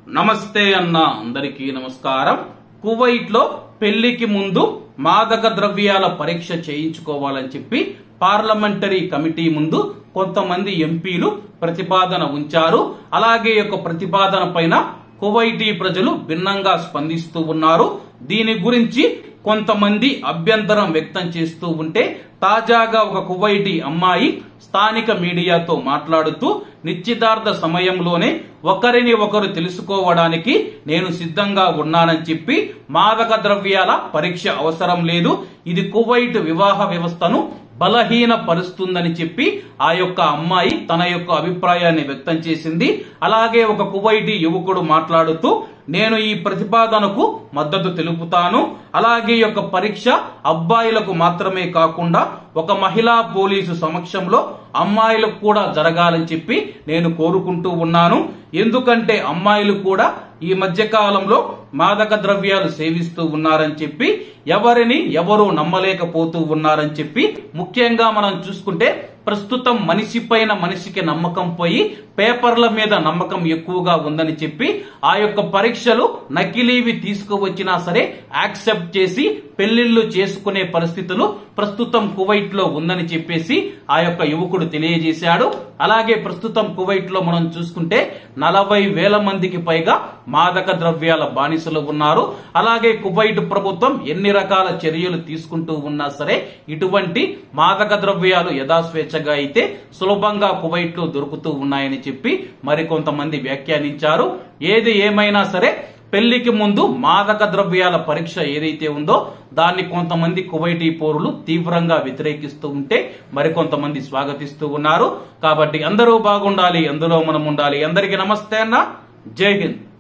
నమస్తే అన్న అందరికీ నమస్కారం కువైట్ లో పెళ్లికి ముందు మాదక ద్రవ్యాల పరీక్ష చేయించుకోవాలని చెప్పి పార్లమెంటరీ కమిటీ ముందు కొంతమంది ఎంపీలు ప్రతిపాదన ఉంచారు అలాగే ఈ యొక్క ప్రతిపాదన పైన కువైటీ ప్రజలు భిన్నంగా స్పందిస్తూ ఉన్నారు దీని గురించి కొంతమంది అభ్యంతరం వ్యక్తం చేస్తూ ఉంటే తాజాగా ఒక కువైటీ అమ్మాయి స్థానిక మీడియాతో మాట్లాడుతూ నిశ్చితార్థ సమయంలోనే ఒకరిని ఒకరు తెలుసుకోవడానికి నేను సిద్ధంగా ఉన్నానని చెప్పి మాదక ద్రవ్యాల పరీక్ష అవసరం లేదు ఇది కువైట్ వివాహ వ్యవస్థను బలహీన పరుస్తుందని చెప్పి ఆ యొక్క అమ్మాయి తన యొక్క అభిప్రాయాన్ని వ్యక్తం చేసింది అలాగే ఒక కువైటీ యువకుడు మాట్లాడుతూ నేను ఈ ప్రతిపాదనకు మద్దతు తెలుపుతాను అలాగే ఈ యొక్క పరీక్ష అబ్బాయిలకు మాత్రమే కాకుండా ఒక మహిళా పోలీసు సమక్షంలో అమ్మాయిలకు కూడా జరగాలని చెప్పి నేను కోరుకుంటూ ఉన్నాను ఎందుకంటే అమ్మాయిలు కూడా ఈ మధ్య కాలంలో మాదక ద్రవ్యాలు సేవిస్తూ ఉన్నారని చెప్పి ఎవరిని ఎవరు నమ్మలేకపోతూ ఉన్నారని చెప్పి ముఖ్యంగా మనం చూసుకుంటే ప్రస్తుతం మనిషి పైన మనిషికి నమ్మకం పోయి పేపర్ల మీద నమ్మకం ఎక్కువగా ఉందని చెప్పి ఆ యొక్క పరీక్షలు నకిలీవి తీసుకువచ్చినా సరే యాక్సెప్ట్ చేసి పెళ్లిళ్లు చేసుకునే పరిస్థితులు ప్రస్తుతం కువైట్ లో ఉందని చెప్పేసి ఆ యొక్క యువకుడు తెలియజేశాడు అలాగే ప్రస్తుతం కువైట్ లో మనం చూసుకుంటే నలభై వేల మందికి పైగా మాదక ద్రవ్యాల బానిసలు ఉన్నారు అలాగే కువైట్ ప్రభుత్వం ఎన్ని రకాల చర్యలు తీసుకుంటూ ఉన్నా సరే ఇటువంటి మాదక ద్రవ్యాలు యథాస్వేచ్ఛగా అయితే సులభంగా కువైట్ లో దొరుకుతూ ఉన్నాయని చెప్పి మరికొంతమంది వ్యాఖ్యానించారు ఏది ఏమైనా సరే పెళ్లికి ముందు మాదక ద్రవ్యాల పరీక్ష ఏదైతే ఉందో దాన్ని కొంతమంది కువైటీ పౌరులు తీవ్రంగా వ్యతిరేకిస్తూ ఉంటే మరికొంతమంది స్వాగతిస్తూ ఉన్నారు కాబట్టి అందరూ బాగుండాలి అందులో మనం ఉండాలి అందరికీ నమస్తే అన్న జై హింద్